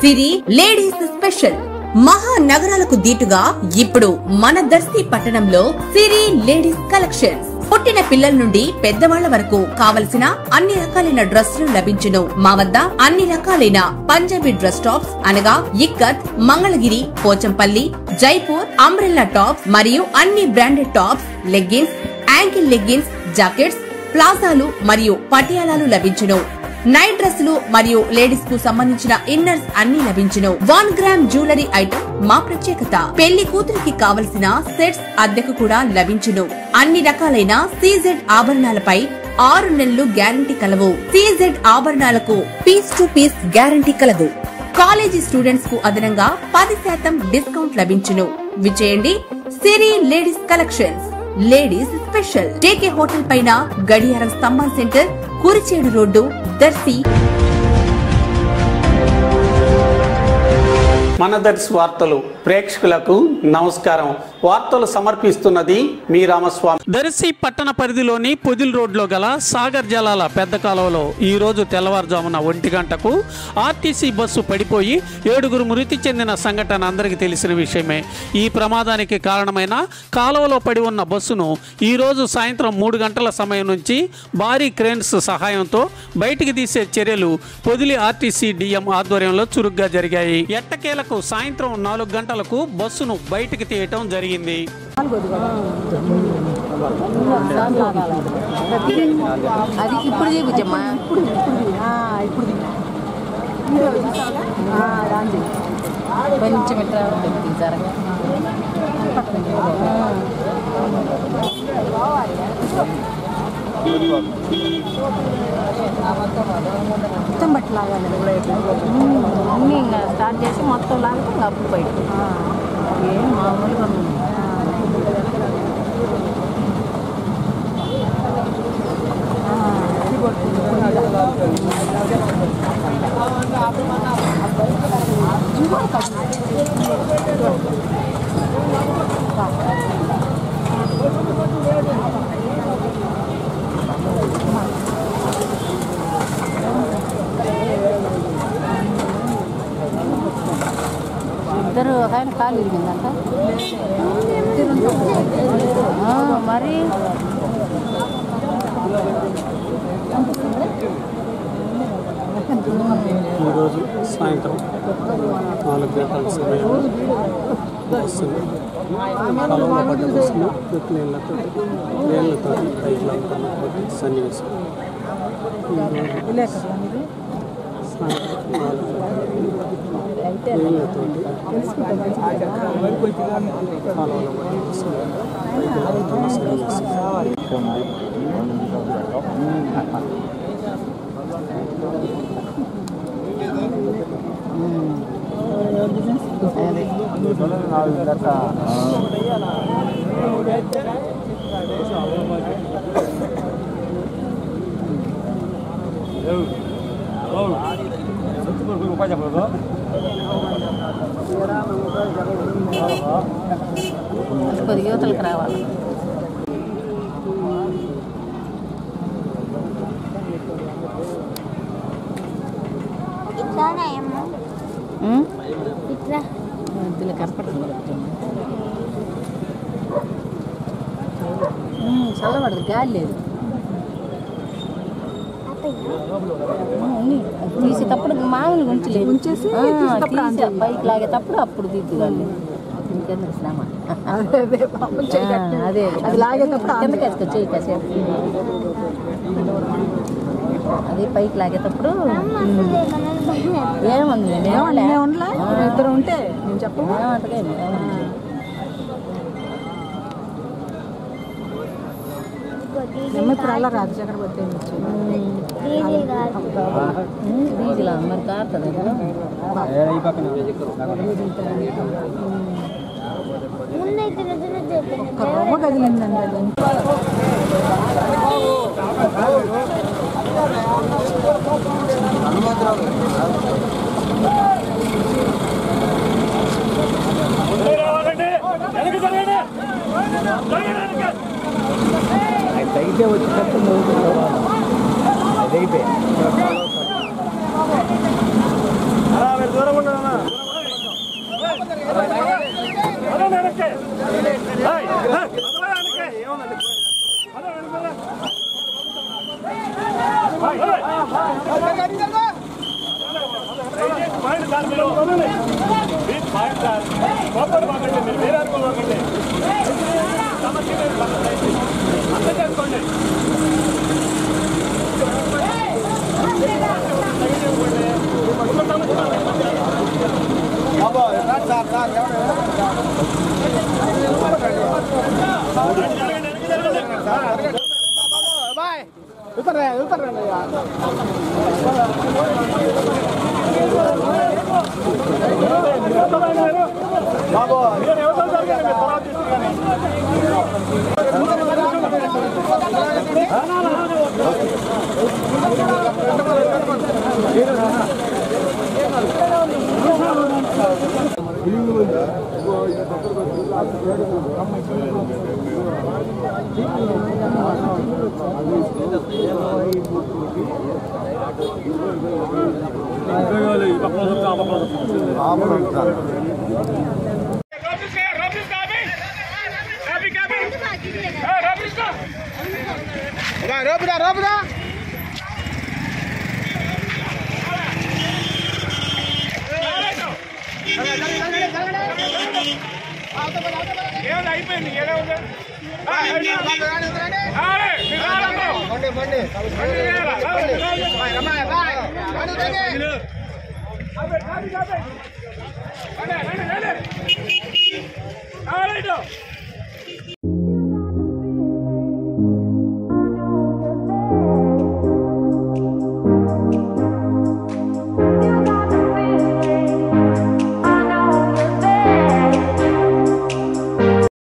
సిరి ladies special మహానగరాలకు దీటుగా ఇప్పుడు మన దర్శి పట్టణంలో సిరి లేడీస్ కలెక్షన్స్ పుట్టిన పిల్లల నుండి పెద్దవాళ్ల వరకు కావలసిన అన్ని రకాలైన డ్రెస్సులు లభించును మా వద్ద అన్ని రకాలైన పంజాబీ డ్రెస్ టాప్స్ అనగా ఇక్కత్ మంగళగిరి పోచంపల్లి జైపూర్ అంబ్రెల్లా టాప్స్ మరియు అన్ని branded tops leggings ankle leggings jackets ప్లాజాలు మరియు పటియాలాలు లభించును నైట్ డ్రెస్సులు మరియు లేడీస్ కు సంబంధించిన ఇన్నర్స్ అన్ని లభించును వన్ గ్రామ్ జ్యువెలరీ ఐటమ్ మా ప్రత్యేకత పెళ్లి కూతురికి కావలసిన సెట్స్ అద్దెకు కూడా లభించును అన్ని రకాలైన సీజెడ్ ఆభరణాలపై ఆరు నెలలు గ్యారంటీ కలవు సీజెడ్ ఆభరణాలకు పీస్ టు పీస్ గ్యారంటీ కలదు కాలేజీ స్టూడెంట్స్ కు అదనంగా పది శాతం డిస్కౌంట్ లభించును విచేయండి Siri ladies collections ladies special టేకే హోటల్ పైన గడియారం స్తంభం సెంటర్ కురిచేడు రోడ్డు దర్శి మన దర్శి వార్తలు ప్రేక్షకులకు నమస్కారం వార్తలు సమర్పిస్తున్నది మీ రామస్వామి దర్శి పట్టణ పరిధిలోని పొదిల్ రోడ్లో గల సాగర్ జలాల పెద్ద కాలువలో ఈ రోజు తెల్లవారుజామున ఒంటి గంటకు ఆర్టీసీ బస్సు పడిపోయి ఏడుగురు మృతి చెందిన సంఘటన అందరికీ తెలిసిన విషయమే ఈ ప్రమాదానికి కారణమైన కాలువలో పడి ఉన్న బస్సును ఈ రోజు సాయంత్రం మూడు గంటల సమయం నుంచి భారీ క్రేన్స్ సహాయంతో బయటికి తీసే చర్యలు పొదిలి ఆర్టీసీ డిఎం ఆధ్వర్యంలో చురుగ్గా జరిగాయి ఎట్టకేలకు సాయంత్రం నాలుగు గంటలకు బస్సును బయటికి తీయటం జరిగింది అది ఇప్పుడు చూపించమ్మా కొంచెం ఇట్లా ఉంటుంది జరగ మొత్తం బట్టి లాగాలి అన్నీ ఇంకా స్టార్ట్ చేసి మొత్తం లాగితే ఇంకా అప్పుడు బయట ఏం మామూలుగా ఉంది. ఇద్దరు ఒక ఆయన కాలు ఇరిగిందంట ఆ, మరి ఈరోజు సాయంత్రం నాలుగు గంటల సమయంలో బస్సును కాలువలో పడ్డ బస్సును క్రేన్లతో క్రేన్లతో పైకి లాగుతున్నటువంటి సన్నివేశం ఈరోజు సాయంత్రం నాలుగు క్రేన్లతో కాలువలో పడ్డ బస్సును పైకి లాగుతున్న సన్నివేశం కొద్దిగా యువతలకు రావాలి ఉం? వద్దులే కనపడుతుంది ఉం, చల్లబడదు గాలి లేదు ఉం, ఉంది. తీసేటప్పుడు మామూలుగా ఉంచలేదు ఉంచేసి పైకి లాగేటప్పుడు అప్పుడు దిద్దు గాలి ఇంకెందుకు శ్రమ ఆ, అదే అది లాగేటప్పుడు కిందకి వేసుకో చెయ్యి కాసేపు అది పైకి లాగేటప్పుడు ఏముంది ఇద్దరు ఉంటే నేను చెప్పు ఇప్పుడు అలా రాదు చక్రవర్తి డీజిల్ మరి కారుతుంది ఒక్క రవ్వ కదిలిందండి అది తగ్గితే వచ్చేటట్టు నువ్వు అదైపోయా దూరం ఉండడం ఆగండి సార్ మీరు ప్లీజ్ బాగా సార్ కోపడి బాగండి మీరు వేరే అనుకోకండి సమస్య లేదు సార్. అర్థం చేసుకోండి మీరు ఎవరు జరగండి మీరు తర్వాత తీసుకుని కానీ Robinson, Robinson, Gabi! Gabi, Gabi! Hey, Robinson! రోపుదా రోపుదా ఏమైంది అయిపోయింది ఏదో ఉంది ఆ, ఏమైంది? ఆ, రే, మీరు రారమ్మా. బండి బండి రండి, రా, రా, రా, రా. రండి, రండి, రండి. ఆ, రైట్.